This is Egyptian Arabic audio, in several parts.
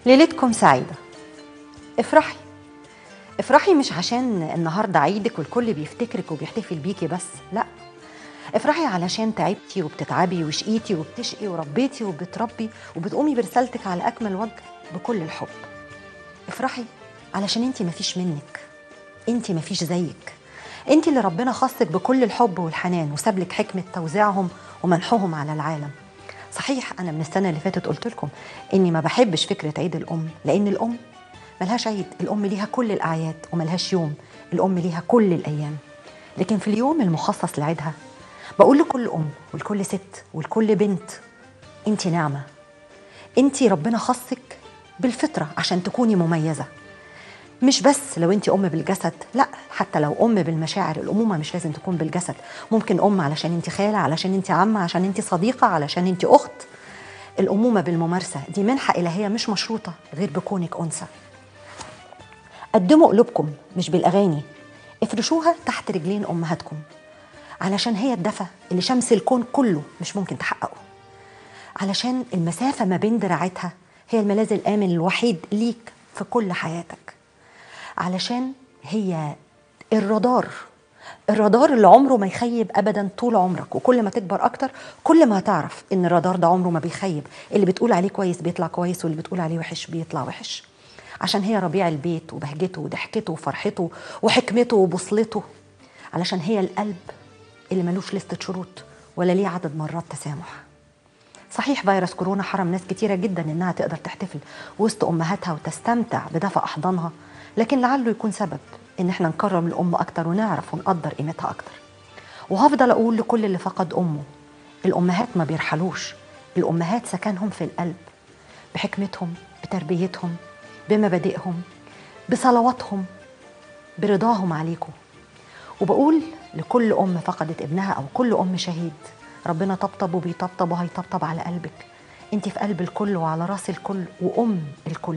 ليلتكم سعيدة افرحي افرحي مش عشان النهاردة عيدك والكل بيفتكرك وبيحتفل بيكي بس لا افرحي علشان تعبتي وبتتعبي وشقيتي وبتشقي وربيتي وبتربي وبتقومي برسالتك على أكمل وجه بكل الحب افرحي علشان انتي مفيش منك انتي مفيش زيك انتي اللي ربنا خصك بكل الحب والحنان وسابلك حكمة توزيعهم ومنحهم على العالم صحيح انا من السنه اللي فاتت قلت لكم اني ما بحبش فكره عيد الام لان الام ملهاش عيد الام ليها كل الاعياد وملهاش يوم الام ليها كل الايام لكن في اليوم المخصص لعيدها بقول لكل ام ولكل ست ولكل بنت انت نعمه انت ربنا خصك بالفطره عشان تكوني مميزه مش بس لو انت ام بالجسد لا حتى لو ام بالمشاعر الامومه مش لازم تكون بالجسد ممكن ام علشان انت خاله علشان انت عمه عشان انت صديقه علشان انت اخت الامومه بالممارسه دي منحه الهيه مش مشروطه غير بكونك انثى قدموا قلوبكم مش بالاغاني افرشوها تحت رجلين امهاتكم علشان هي الدفى اللي شمس الكون كله مش ممكن تحققه علشان المسافه ما بين دراعاتها هي الملاذ الامن الوحيد ليك في كل حياتك علشان هي الرادار الرادار اللي عمره ما يخيب ابدا طول عمرك وكل ما تكبر اكتر كل ما هتعرف ان الرادار ده عمره ما بيخيب اللي بتقول عليه كويس بيطلع كويس واللي بتقول عليه وحش بيطلع وحش عشان هي ربيع البيت وبهجته وضحكته وفرحته وحكمته وبصلته علشان هي القلب اللي ملوش لستة شروط ولا ليه عدد مرات تسامح صحيح فيروس كورونا حرم ناس كتيرة جدا انها تقدر تحتفل وسط امهاتها وتستمتع بدفى احضانها لكن لعله يكون سبب ان احنا نكرم الام اكتر ونعرف ونقدر قيمتها اكتر وهفضل اقول لكل اللي فقد امه الامهات ما بيرحلوش الامهات سكنهم في القلب بحكمتهم بتربيتهم بمبادئهم بصلواتهم برضاهم عليكم وبقول لكل ام فقدت ابنها او كل ام شهيد ربنا طبطب وبيطبطب وهيطبطب على قلبك انت في قلب الكل وعلى راس الكل وام الكل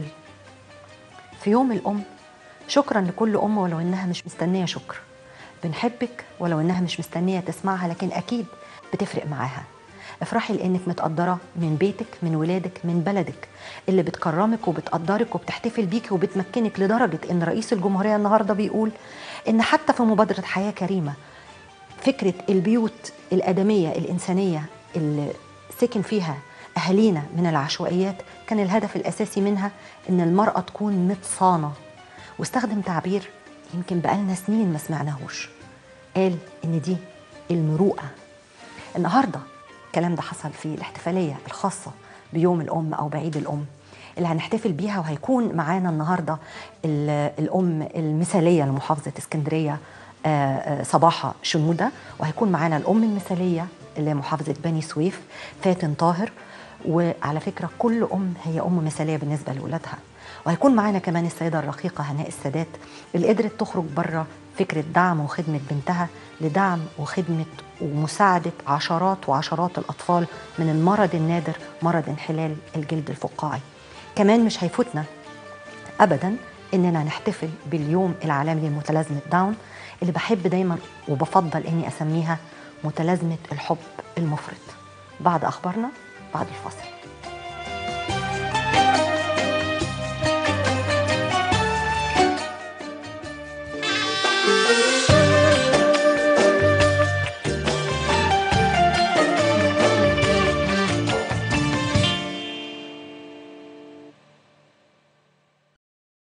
في يوم الام شكرا لكل ام ولو انها مش مستنيه شكر بنحبك ولو انها مش مستنيه تسمعها لكن اكيد بتفرق معاها افرحي لانك متقدره من بيتك من ولادك من بلدك اللي بتكرمك وبتقدرك وبتحتفل بيكي وبتمكنك لدرجه ان رئيس الجمهوريه النهارده بيقول ان حتى في مبادره حياه كريمه فكره البيوت الادميه الانسانيه اللي سكن فيها اهالينا من العشوائيات كان الهدف الاساسي منها ان المراه تكون متصانه واستخدم تعبير يمكن بقالنا سنين ما سمعناهوش قال ان دي المروءه النهارده الكلام ده حصل في الاحتفاليه الخاصه بيوم الام او بعيد الام اللي هنحتفل بيها وهيكون معانا النهارده الام المثاليه لمحافظه اسكندريه صباحه شنوده وهيكون معانا الام المثاليه لمحافظه بني سويف فاتن طاهر وعلى فكره كل ام هي ام مثاليه بالنسبه لاولادها وهيكون معانا كمان السيده الرقيقه هناء السادات اللي قدرت تخرج بره فكره دعم وخدمه بنتها لدعم وخدمه ومساعده عشرات وعشرات الاطفال من المرض النادر مرض انحلال الجلد الفقاعي. كمان مش هيفوتنا ابدا اننا نحتفل باليوم العالمي لمتلازمه داون اللي بحب دايما وبفضل اني اسميها متلازمه الحب المفرط. بعد اخبارنا بعد الفاصل.